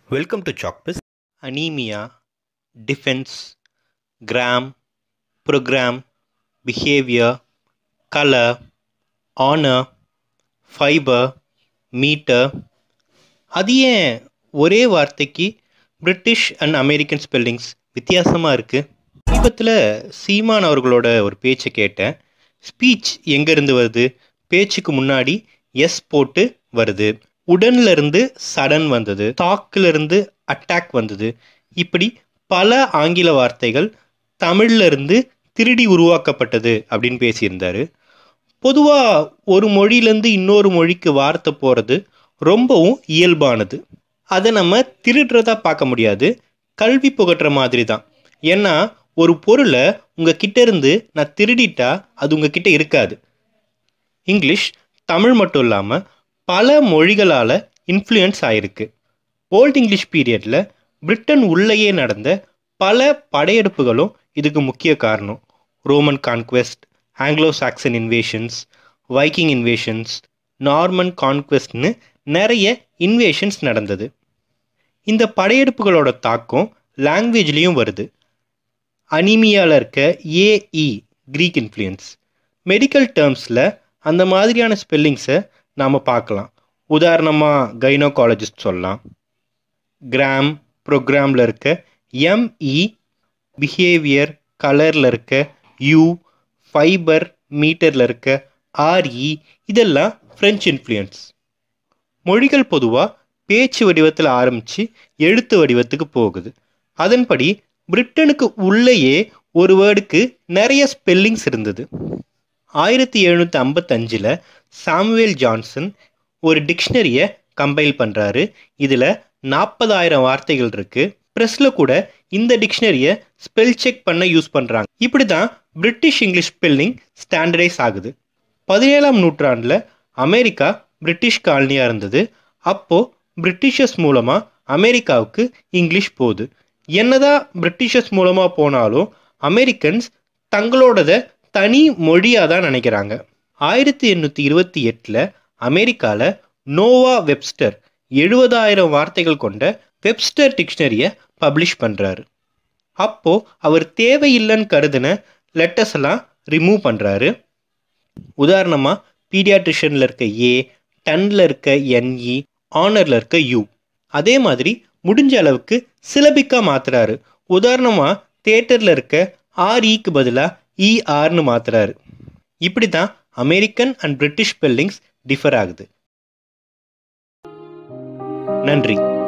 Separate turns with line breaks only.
Welcome to Chalkpiss. Anemia, defense, gram, program, behavior, color, honor, fiber, meter. அது ஏன் ஒரே வார்த்தைக்கு பிரிட்டிஷ் அண்ட் அமெரிக்கன் ஸ்பெல்லிங்ஸ் வித்தியாசமாக இருக்குது சமீபத்தில் சீமான் அவர்களோட ஒரு பேச்சை கேட்டேன் ஸ்பீச் எங்கேருந்து வருது பேச்சுக்கு முன்னாடி எஸ் போட்டு வருது உடன்ல இருந்து சடன் வந்தது தாக்குல இருந்து அட்டாக் வந்தது இப்படி பல ஆங்கில வார்த்தைகள் தமிழ்ல இருந்து திருடி உருவாக்கப்பட்டது அப்படின்னு பேசியிருந்தாரு பொதுவாக ஒரு மொழியிலேருந்து இன்னொரு மொழிக்கு வார்த்தை போகிறது ரொம்பவும் இயல்பானது அதை நம்ம திருடுறதா பார்க்க முடியாது கல்வி புகட்டுற மாதிரி தான் ஏன்னா ஒரு பொருளை உங்கள் கிட்ட இருந்து நான் திருடிட்டா அது உங்கள் கிட்ட இருக்காது இங்கிலீஷ் தமிழ் மட்டும் இல்லாமல் பல மொழிகளால் இன்ஃப்ளூயன்ஸ் ஆயிருக்கு ஓல்ட் இங்கிலீஷ் பீரியடில் பிரிட்டன் உள்ளேயே நடந்த பல படையெடுப்புகளும் இதுக்கு முக்கிய காரணம் Roman conquest Anglo Saxon invasions Viking invasions Norman கான்குவெஸ்ட்னு நிறைய இன்வேஷன்ஸ் நடந்தது இந்த படையெடுப்புகளோட தாக்கம் லாங்குவேஜ்லேயும் வருது அனிமியாவில் இருக்க ஏஇ க்ரீக் இன்ஃப்ளூயன்ஸ் மெடிக்கல் டேர்ம்ஸில் அந்த மாதிரியான ஸ்பெல்லிங்ஸை நாம் பார்க்கலாம் உதாரணமாக கைனோகாலஜிஸ்ட் சொல்லலாம் கிராம் ப்ரோக்ராமில் இருக்க எம்இ பிஹேவியர் கலரில் இருக்க யூ ஃபைபர் மீட்டரில் இருக்க ஆர்இ இதெல்லாம் ஃப்ரெஞ்ச் இன்ஃப்ளூயன்ஸ் மொழிகள் பொதுவாக பேச்சு வடிவத்தில் ஆரம்பித்து எழுத்து வடிவத்துக்கு போகுது அதன்படி பிரிட்டனுக்கு உள்ளேயே ஒரு வேர்டுக்கு நிறைய ஸ்பெல்லிங்ஸ் இருந்தது ஆயிரத்தி எழுநூற்றி ஐம்பத்தஞ்சில் சாமுவேல் ஜான்சன் ஒரு டிக்ஷனரியை கம்பைல் பண்ணுறாரு இதில் நாற்பதாயிரம் வார்த்தைகள் இருக்குது ப்ரெஸ்ஸில் கூட இந்த டிக்ஷனரியை ஸ்பெல் செக் பண்ண யூஸ் பண்ணுறாங்க இப்படி தான் பிரிட்டிஷ் இங்கிலீஷ் ஸ்பெல்லிங் ஸ்டாண்டர்டைஸ் ஆகுது பதினேழாம் நூற்றாண்டில் அமெரிக்கா பிரிட்டிஷ் காலனியாக இருந்தது அப்போது பிரிட்டிஷர்ஸ் மூலமாக அமெரிக்காவுக்கு இங்கிலீஷ் போகுது என்னதான் பிரிட்டிஷர்ஸ் மூலமாக போனாலும் அமெரிக்கன்ஸ் தங்களோடத தனி மொழியாக தான் நினைக்கிறாங்க ஆயிரத்தி எண்ணூற்றி இருபத்தி எட்டில் அமெரிக்காவில் நோவா வெப்ஸ்டர் எழுபதாயிரம் வார்த்தைகள் கொண்ட வெப்ஸ்டர் டிக்ஷனரியை பப்ளிஷ் பண்ணுறாரு அப்போது அவர் தேவையில்லைன்னு கருதின லெட்டர்ஸ் எல்லாம் ரிமூவ் பண்ணுறாரு உதாரணமாக பீடியாட்ரிஷனில் இருக்க ஏ டன்னில் இருக்க என்இ ஆனரில் இருக்க யூ அதே மாதிரி முடிஞ்ச அளவுக்கு சிலபிக்காக மாற்றுறாரு உதாரணமாக தேட்டரில் இருக்க ஆர்இக்கு பதிலாக இஆர்னு மாற்றுறாரு இப்படி தான் American and British spellings differ ஆகுது நன்றி